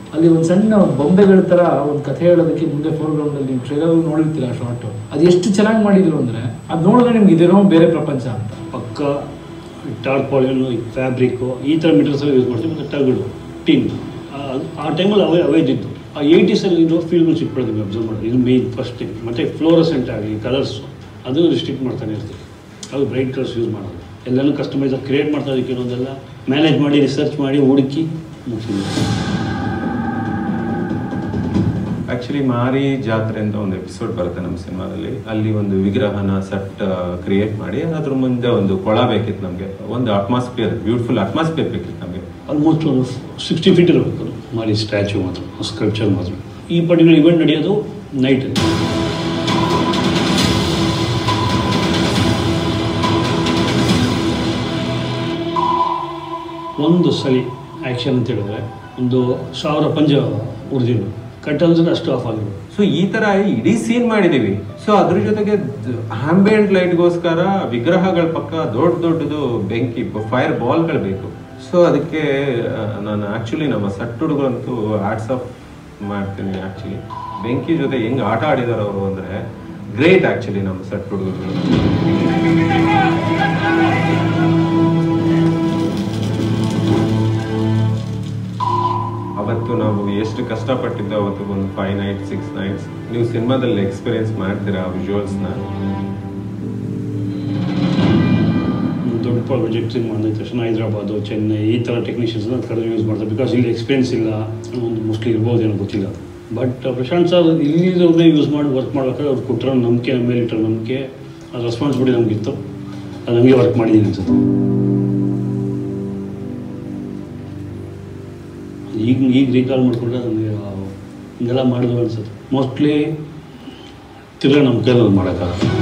ಅಲ್ಲಿ ಒಂದು ಸಣ್ಣ ಬೊಂಬೆಗಳ ಥರ ಒಂದು ಕಥೆ ಹೇಳೋದಕ್ಕೆ ಮುಂದೆ ಫೋರ್ಗ್ರೌಂಡಲ್ಲಿ ನೀವು ಟ್ರೇಲರ್ ನೋಡಿರ್ತೀರ ಆ ಶಾರ್ಟು ಅದು ಎಷ್ಟು ಚೆನ್ನಾಗಿ ಮಾಡಿದ್ರು ಅಂದರೆ ಅದು ನೋಡಿದ್ರೆ ನಿಮ್ಗೆ ಇದೇನೋ ಬೇರೆ ಪ್ರಪಂಚ ಅಂತ ಪಕ್ಕ ಟಾರ್ಪಾಲಿನ್ ಫ್ಯಾಬ್ರಿಕ್ಕು ಈ ಥರ ಮೆಟೀರಿಯಲ್ಸ್ ಎಲ್ಲ ಯೂಸ್ ಮಾಡ್ತೀವಿ ಮತ್ತು ಟಗಳು ಟಿನ್ ಆ ಟೈಮಲ್ಲಿ ಅವೇ ಅವೇ ಇದ್ದಿತ್ತು ಆ ಏಯ್ಟೀಸಲ್ಲಿ ಇರೋ ಫೀಲ್ಗಳು ಸಿಕ್ಬಿಡ್ತೀವಿ ಅಬ್ಸರ್ವ್ ಮಾಡಿ ಇದು ಮೇನ್ ಫಸ್ಟ್ ಥಿಂಗ್ ಮತ್ತು ಫ್ಲೋರಸೆಂಟ್ ಆಗಲಿ ಕಲರ್ಸು ಅದನ್ನು ರಿಸ್ಟ್ರಿಕ್ಟ್ ಮಾಡ್ತಾನೆ ಇರ್ತೀವಿ ಅದು ಬ್ರೈಟ್ ಕಲರ್ಸ್ ಯೂಸ್ ಮಾಡೋದು ಎಲ್ಲನೂ ಕಸ್ಟಮೈಸ್ ಕ್ರಿಯೇಟ್ ಮಾಡ್ತಾ ಇದಕ್ಕೆ ಇನ್ನೊಂದೆಲ್ಲ ಮ್ಯಾನೇಜ್ ಮಾಡಿ ರಿಸರ್ಚ್ ಮಾಡಿ ಹುಡುಕಿ ಮುಗಿಸಿದ್ವಿ ಆಕ್ಚುಲಿ ಮಾರಿ ಜಾತ್ರೆ ಅಂತ ಒಂದು ಎಪಿಸೋಡ್ ಬರುತ್ತೆ ನಮ್ಮ ಸಿನಿಮಾದಲ್ಲಿ ಅಲ್ಲಿ ಒಂದು ವಿಗ್ರಹನ ಸೆಟ್ ಕ್ರಿಯೇಟ್ ಮಾಡಿ ಅದ್ರ ಮುಂದೆ ಒಂದು ಕೊಳ ಬೇಕಿತ್ತು ನಮಗೆ ಒಂದು ಅಟ್ಮಾಸ್ಫಿಯರ್ ಬ್ಯೂಟಿಫುಲ್ ಅಟ್ಮಾಸ್ಫಿಯರ್ ಬೇಕಿತ್ತು ನಮಗೆ ಆಲ್ಮೋಸ್ಟ್ ಒಂದು ಸಿಕ್ಸ್ಟಿ ಫೀಟ್ ಇರಬೇಕು ಅದು ಮಾರಿ ಸ್ಟ್ಯಾಚ್ಯೂ ಮಾತ್ರ ಸ್ಕಲ್ಪ್ಚರ್ ಮಾತ್ರ ಈ ಪರ್ಟಿಕ್ಯುಲರ್ ಇವೆಂಟ್ ನಡೆಯೋದು ನೈಟಲ್ಲಿ ಒಂದು ಸಲಿ ಆ್ಯಕ್ಷನ್ ಅಂತ ಹೇಳಿದ್ರೆ ಒಂದು ಸಾವಿರ ಪಂಜ ಉರಿದಿರು ಕಟ್ ಅಂದ್ರೆ ಅಷ್ಟು ಆಫ್ ಆಗಿರೋದು ಸೊ ಈ ತರ ಇಡೀ ಸೀನ್ ಮಾಡಿದೀವಿ ಸೊ ಅದ್ರ ಜೊತೆಗೆ ಆಂಬಿಯಂಟ್ ಲೈಟ್ಗೋಸ್ಕರ ವಿಗ್ರಹಗಳ ಪಕ್ಕ ದೊಡ್ಡ ದೊಡ್ಡದು ಬೆಂಕಿ ಫೈರ್ ಬಾಲ್ಗಳು ಬೇಕು ಸೊ ಅದಕ್ಕೆ ಆ, ನಾನು ಆಕ್ಚುಲಿ ನಮ್ಮ ಸಟ್ ಹುಡುಗರಂತೂ ಆರ್ಟ್ಸ್ ಆಫ್ ಮಾಡ್ತೀನಿ ಆಕ್ಚುಲಿ ಬೆಂಕಿ ಜೊತೆ ಹೆಂಗ್ ಆಟ ಆಡಿದಾರೆ ಅವರು ಅಂದ್ರೆ ಗ್ರೇಟ್ ಆಕ್ಚುಲಿ ನಮ್ಮ ಸಟ್ ಹುಡುಗರು ಅವತ್ತು ನಾವು ಎಷ್ಟು ಕಷ್ಟಪಟ್ಟಿದ್ದೋ ಅವತ್ತು ಒಂದು ಫೈವ್ ನೈಟ್ ಸಿಕ್ಸ್ ನೈಟ್ಸ್ ನೀವು ಸಿನಿಮಾದಲ್ಲಿ ಎಕ್ಸ್ಪೀರಿಯನ್ಸ್ ಮಾಡ್ತೀರಾ ಆ ವಿಜುವಲ್ಸ್ನ ದೊಡ್ಡ ಪ್ರಾಜೆಕ್ಟ್ ಮಾಡಿದ ತಕ್ಷಣ ಹೈದ್ರಾಬಾದು ಚೆನ್ನೈ ಈ ಥರ ಟೆಕ್ನಿಷಿಯನ್ಸ್ನ ಕಡಿಮೆ ಯೂಸ್ ಮಾಡ್ತಾರೆ ಬಿಕಾಸ್ ಇಲ್ಲಿ ಎಕ್ಸ್ಪೀರಿಯನ್ಸ್ ಇಲ್ಲ ಒಂದು ಮೋಸ್ಟ್ಲಿ ಇರ್ಬೋದು ಏನೋ ಗೊತ್ತಿಲ್ಲ ಬಟ್ ಪ್ರಶಾಂತ್ ಸರ್ ಇಲ್ಲಿರೋದೇ ಯೂಸ್ ಮಾಡಿ ವರ್ಕ್ ಮಾಡ್ಬೇಕಾದ್ರೆ ಅವ್ರು ಕೊಟ್ಟಿರೋ ನಂಬಿಕೆ ನಮ್ಮ ಮೇಲೆ ಇಟ್ಟಿರೋ ನಂಬಿಕೆ ಅದು ರೆಸ್ಪಾನ್ಸಿಬಿಲಿಟಿ ನಮಗಿತ್ತು ಅದು ನಮಗೆ ವರ್ಕ್ ಮಾಡಿದ್ದೀನಿ ಅನ್ಸುತ್ತೆ ಈಗ ಈಗ ರೀಕಾಲ್ ಮಾಡಿಕೊಂಡ್ರೆ ನನಗೆ ಆ, ಹಿಂಗೆಲ್ಲ ಮಾಡಿದ್ವು ಅನ್ಸುತ್ತೆ ಮೋಸ್ಟ್ಲಿ ತಿರ್ಗಾ ನಮ್ಮ ಕೈಯಲ್ಲಿ ಮಾಡೋಕ್ಕಾಗಲ್ಲ